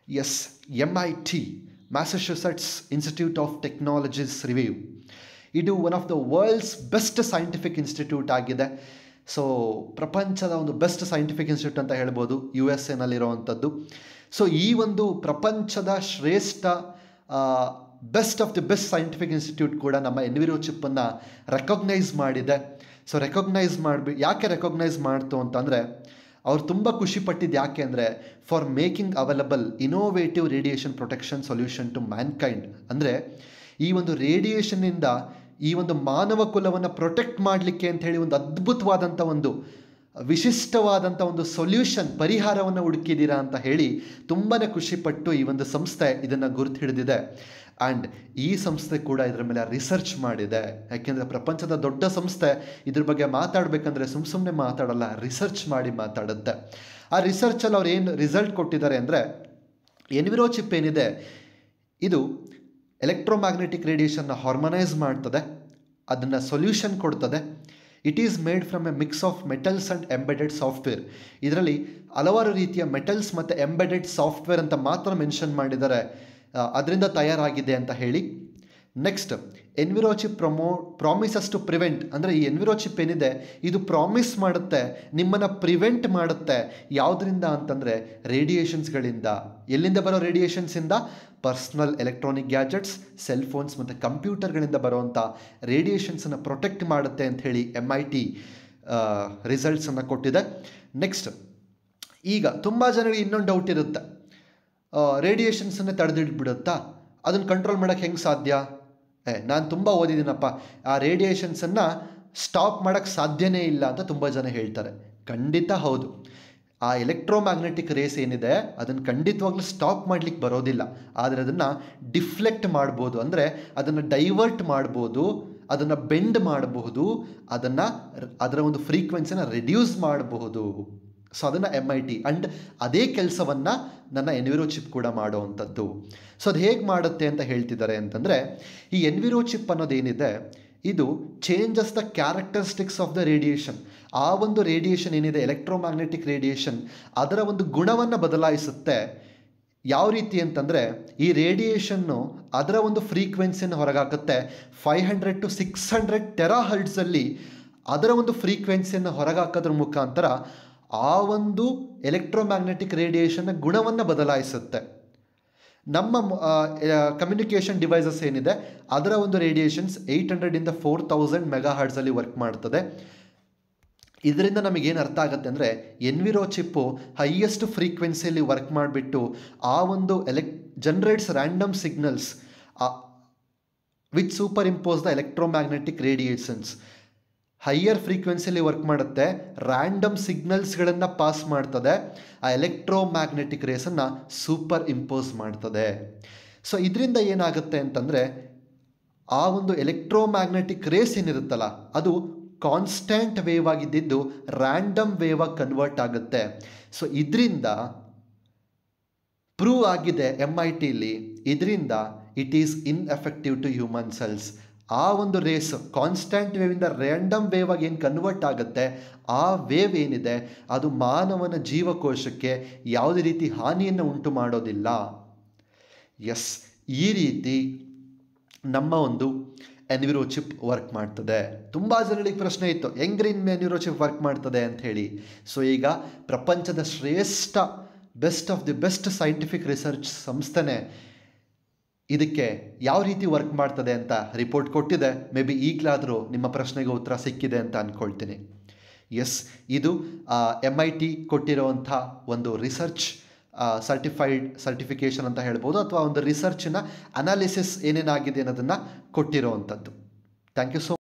S M I T Massachusetts Institute of Technologies review ಇದು one of the world's best scientific institute ಆಗಿದೆ so ಪ್ರಪಂಚದ ಒಂದು best scientific institute ಅಂತ ಹೇಳ್ಬೋದು U S ಎನಲ್ಲಿರುವಂಥದ್ದು so ಈ ಒಂದು ಪ್ರಪಂಚದ ಶ್ರೇಷ್ಠ best of the best scientific institute ಕೂಡ ನಮ್ಮ ಎನ್ವಿರೋ ಚಿಪ್ಪನ್ನು ರೆಕಗ್ನೈಸ್ ಮಾಡಿದೆ ಸೊ ರೆಕಗ್ನೈಸ್ ಮಾಡಬಿ ಯಾಕೆ ರೆಕಗ್ನೈಸ್ ಮಾಡ್ತು ಅಂತಂದರೆ ಅವ್ರು ತುಂಬ ಖುಷಿ ಪಟ್ಟಿದ್ದು ಯಾಕೆ ಅಂದರೆ for making available innovative radiation protection solution to mankind ಅಂದರೆ ಈ ಒಂದು ರೇಡಿಯೇಷನ್ನಿಂದ ಈ ಒಂದು ಮಾನವ ಕುಲವನ್ನು ಪ್ರೊಟೆಕ್ಟ್ ಮಾಡಲಿಕ್ಕೆ ಅಂತ ಹೇಳಿ ಒಂದು ಅದ್ಭುತವಾದಂಥ ಒಂದು ವಿಶಿಷ್ಟವಾದಂಥ ಒಂದು ಸೊಲ್ಯೂಷನ್ ಪರಿಹಾರವನ್ನು ಹುಡುಕಿದ್ದೀರಾ ಅಂತ ಹೇಳಿ ತುಂಬಾ ಖುಷಿಪಟ್ಟು ಈ ಒಂದು ಸಂಸ್ಥೆ ಇದನ್ನು ಗುರುತು ಹಿಡಿದಿದೆ ಆ್ಯಂಡ್ ಈ ಸಂಸ್ಥೆ ಕೂಡ ಇದರ ಮೇಲೆ ರಿಸರ್ಚ್ ಮಾಡಿದೆ ಯಾಕೆಂದರೆ ಪ್ರಪಂಚದ ದೊಡ್ಡ ಸಂಸ್ಥೆ ಇದ್ರ ಬಗ್ಗೆ ಮಾತಾಡಬೇಕಂದ್ರೆ ಸುಮ್ಮ ಸುಮ್ಮನೆ ಮಾತಾಡಲ್ಲ ರಿಸರ್ಚ್ ಮಾಡಿ ಮಾತಾಡುತ್ತೆ ಆ ರಿಸರ್ಚಲ್ಲಿ ಅವ್ರು ಏನು ರಿಸಲ್ಟ್ ಕೊಟ್ಟಿದ್ದಾರೆ ಅಂದರೆ ಎನ್ವಿರೋ ಚಿಪ್ ಏನಿದೆ ಇದು ಎಲೆಕ್ಟ್ರೋಮ್ಯಾಗ್ನೆಟಿಕ್ ರೇಡಿಯೇಷನ್ನ ಹಾರ್ಮನೈಸ್ ಮಾಡ್ತದೆ ಅದನ್ನು ಸೊಲ್ಯೂಷನ್ ಕೊಡ್ತದೆ it is made from a mix of metals and embedded software ಇದರಲ್ಲಿ ಹಲವಾರು ರೀತಿಯ ಮೆಟಲ್ಸ್ ಮತ್ತು ಎಂಬೆಡೆಡ್ ಸಾಫ್ಟ್ವೇರ್ ಅಂತ ಮಾತ್ರ ಮೆನ್ಷನ್ ಮಾಡಿದ್ದಾರೆ ಅದರಿಂದ ತಯಾರಾಗಿದೆ ಅಂತ ಹೇಳಿ next Enviro chip promo promises to prevent ಅಂದರೆ ಈ ಎನ್ವಿರೋ ಚಿಪ್ ಏನಿದೆ ಇದು ಪ್ರಾಮಿಸ್ ಮಾಡುತ್ತೆ ನಿಮ್ಮನ್ನು ಪ್ರಿವೆಂಟ್ ಮಾಡುತ್ತೆ ಯಾವುದರಿಂದ ಅಂತಂದರೆ ರೇಡಿಯೇಷನ್ಸ್ಗಳಿಂದ ಎಲ್ಲಿಂದ ಬರೋ ರೇಡಿಯೇಷನ್ಸಿಂದ personal electronic gadgets cell phones ಮತ್ತು ಕಂಪ್ಯೂಟರ್ಗಳಿಂದ ಬರುವಂಥ ರೇಡಿಯೇಷನ್ಸನ್ನು ಪ್ರೊಟೆಕ್ಟ್ ಮಾಡುತ್ತೆ ಅಂತ ಹೇಳಿ ಎಮ್ ಐ ಟಿ ರಿಸಲ್ಟ್ಸನ್ನು ಕೊಟ್ಟಿದೆ ನೆಕ್ಸ್ಟ್ ಈಗ ತುಂಬ ಜನರಿಗೆ ಇನ್ನೊಂದು ಡೌಟ್ ಇರುತ್ತೆ ರೇಡಿಯೇಷನ್ಸನ್ನೇ ತಡೆದಿಟ್ಬಿಡುತ್ತಾ ಅದನ್ನು ಕಂಟ್ರೋಲ್ ಮಾಡೋಕ್ಕೆ ಹೆಂಗೆ ಸಾಧ್ಯ ಏ ನಾನು ತುಂಬ ಓದಿದ್ದೀನಪ್ಪ ಆ ರೇಡಿಯೇಷನ್ಸನ್ನು ಸ್ಟಾಪ್ ಮಾಡೋಕ್ಕೆ ಸಾಧ್ಯನೇ ಇಲ್ಲ ಅಂತ ತುಂಬ ಜನ ಹೇಳ್ತಾರೆ ಖಂಡಿತ ಹೌದು ಆ ಎಲೆಕ್ಟ್ರೋಮ್ಯಾಗ್ನೆಟಿಕ್ ರೇಸ್ ಏನಿದೆ ಅದನ್ನು ಖಂಡಿತವಾಗ್ಲೂ ಸ್ಟಾಪ್ ಮಾಡಲಿಕ್ಕೆ ಬರೋದಿಲ್ಲ ಆದರೆ ಅದನ್ನು ಡಿಫ್ಲೆಕ್ಟ್ ಮಾಡ್ಬೋದು ಅಂದರೆ ಅದನ್ನು ಡೈವರ್ಟ್ ಮಾಡ್ಬೋದು ಅದನ್ನು ಬೆಂಡ್ ಮಾಡಬಹುದು ಅದನ್ನು ಅದರ ಒಂದು ಫ್ರೀಕ್ವೆನ್ಸಿನ ರಿಡ್ಯೂಸ್ ಮಾಡಬಹುದು ಸೊ ಅದನ್ನು ಎಮ್ ಐ ಟಿ ಆ್ಯಂಡ್ ಅದೇ ಕೆಲಸವನ್ನು ನನ್ನ ಎನ್ವಿರೋ ಚಿಪ್ ಕೂಡ ಮಾಡುವಂಥದ್ದು ಸೊ ಅದು ಹೇಗೆ ಮಾಡುತ್ತೆ ಅಂತ ಹೇಳ್ತಿದ್ದಾರೆ ಅಂತಂದರೆ ಈ ಎನ್ವಿರೋ ಚಿಪ್ ಅನ್ನೋದೇನಿದೆ ಇದು changes the characteristics of the radiation ಆ ಒಂದು ರೇಡಿಯೇಷನ್ ಏನಿದೆ ಎಲೆಕ್ಟ್ರೋಮ್ಯಾಗ್ನೆಟಿಕ್ ರೇಡಿಯೇಷನ್ ಅದರ ಒಂದು ಗುಣವನ್ನು ಬದಲಾಯಿಸುತ್ತೆ ಯಾವ ರೀತಿ ಅಂತಂದರೆ ಈ ರೇಡಿಯೇಷನ್ನು ಅದರ ಒಂದು ಫ್ರೀಕ್ವೆನ್ಸಿಯನ್ನು ಹೊರಗಾಕುತ್ತೆ five hundred to six hundred tera ಹರ್ಡ್ಸಲ್ಲಿ ಅದರ ಒಂದು ಫ್ರೀಕ್ವೆನ್ಸಿಯನ್ನು ಹೊರಗಾಕೋದ್ರ ಮುಖಾಂತರ ಆ ಒಂದು ಎಲೆಕ್ಟ್ರೋಮ್ಯಾಗ್ನೆಟಿಕ್ ರೇಡಿಯೇಷನ್ನ ಗುಣವನ್ನು ಬದಲಾಯಿಸುತ್ತೆ ನಮ್ಮ ಕಮ್ಯುನಿಕೇಷನ್ ಡಿವೈಸಸ್ ಏನಿದೆ ಅದರ ಒಂದು ರೇಡಿಯೇಷನ್ಸ್ ಏಯ್ಟ್ ಹಂಡ್ರೆಡಿಂದ ಫೋರ್ ತೌಸಂಡ್ ಮೆಗಾ ಹಾರ್ಡ್ಸಲ್ಲಿ ವರ್ಕ್ ಮಾಡ್ತದೆ ಇದರಿಂದ ನಮಗೇನು ಅರ್ಥ ಆಗುತ್ತೆ ಅಂದರೆ ಎನ್ವಿರೋ ಚಿಪ್ಪು ಹೈಯೆಸ್ಟ್ ಫ್ರೀಕ್ವೆನ್ಸಿಯಲ್ಲಿ ವರ್ಕ್ ಮಾಡಿಬಿಟ್ಟು ಆ ಒಂದು ಎಲೆಕ್ generates random signals which superimpose the electromagnetic radiations higher ಫ್ರೀಕ್ವೆನ್ಸಿಯಲ್ಲಿ ವರ್ಕ್ ಮಾಡುತ್ತೆ ರ್ಯಾಂಡಮ್ ಸಿಗ್ನಲ್ಸ್ಗಳನ್ನು ಪಾಸ್ ಮಾಡ್ತದೆ ಆ ಎಲೆಕ್ಟ್ರೋಮ್ಯಾಗ್ನೆಟಿಕ್ ರೇಸನ್ನು ಸೂಪರ್ ಇಂಪೋಸ್ ಮಾಡ್ತದೆ ಸೊ ಇದರಿಂದ ಏನಾಗುತ್ತೆ ಅಂತಂದರೆ ಆ ಒಂದು ಎಲೆಕ್ಟ್ರೋಮ್ಯಾಗ್ನೆಟಿಕ್ ರೇಸ್ ಏನಿರುತ್ತಲ್ಲ ಅದು ಕಾನ್ಸ್ಟ್ಯಾಂಟ್ ವೇವ್ ಆಗಿದ್ದಿದ್ದು ರ್ಯಾಂಡಮ್ ವೇವ್ ಆಗಿ ಕನ್ವರ್ಟ್ ಆಗುತ್ತೆ ಸೊ ಇದರಿಂದ ಪ್ರೂವ್ ಆಗಿದೆ ಎಮ್ ಐ ಟಿಲಿ ಇದರಿಂದ it is ineffective to human cells ಆ ಒಂದು ರೇಸ್ ಕಾನ್ಸ್ಟ್ಯಾಂಟ್ ವೇವಿಂದ ರ್ಯಾಂಡಮ್ ವೇವ್ ಆಗಿ ಏನು ಕನ್ವರ್ಟ್ ಆಗುತ್ತೆ ಆ ವೇವ್ ಏನಿದೆ ಅದು ಮಾನವನ ಜೀವಕೋಶಕ್ಕೆ ಯಾವುದೇ ರೀತಿ ಹಾನಿಯನ್ನು ಉಂಟು ಮಾಡೋದಿಲ್ಲ ಎಸ್ ಈ ರೀತಿ ನಮ್ಮ ಒಂದು ಎನ್ವಿರೋ ಚಿಪ್ ವರ್ಕ್ ಮಾಡ್ತದೆ ತುಂಬ ಜನಗಳಿಗೆ ಪ್ರಶ್ನೆ ಇತ್ತು ಹೆಂಗ್ರಿ ಎನ್ವಿರೋ ಚಿಪ್ ವರ್ಕ್ ಮಾಡ್ತದೆ ಅಂತ ಹೇಳಿ ಸೊ ಈಗ ಪ್ರಪಂಚದ ಶ್ರೇಷ್ಠ best of the best scientific research ಸಂಸ್ಥೆನೇ ಇದಕ್ಕೆ ಯಾವ ರೀತಿ ವರ್ಕ್ ಮಾಡ್ತದೆ ಅಂತ ರಿಪೋರ್ಟ್ ಕೊಟ್ಟಿದೆ ಮೇ ಬಿ ಈಗಲಾದರೂ ನಿಮ್ಮ ಪ್ರಶ್ನೆಗೆ ಉತ್ತರ ಸಿಕ್ಕಿದೆ ಅಂತ ಅಂದ್ಕೊಳ್ತೀನಿ ಎಸ್ ಇದು ಎಮ್ ಐ ಟಿ ಕೊಟ್ಟಿರೋವಂಥ ಒಂದು ರಿಸರ್ಚ್ ಸರ್ಟಿಫೈಡ್ ಸರ್ಟಿಫಿಕೇಷನ್ ಅಂತ ಹೇಳ್ಬೋದು ಅಥವಾ ಒಂದು ರಿಸರ್ಚಿನ ಅನಾಲಿಸಿಸ್ ಏನೇನಾಗಿದೆ ಅನ್ನೋದನ್ನು ಕೊಟ್ಟಿರೋವಂಥದ್ದು ಥ್ಯಾಂಕ್ ಯು ಸೊ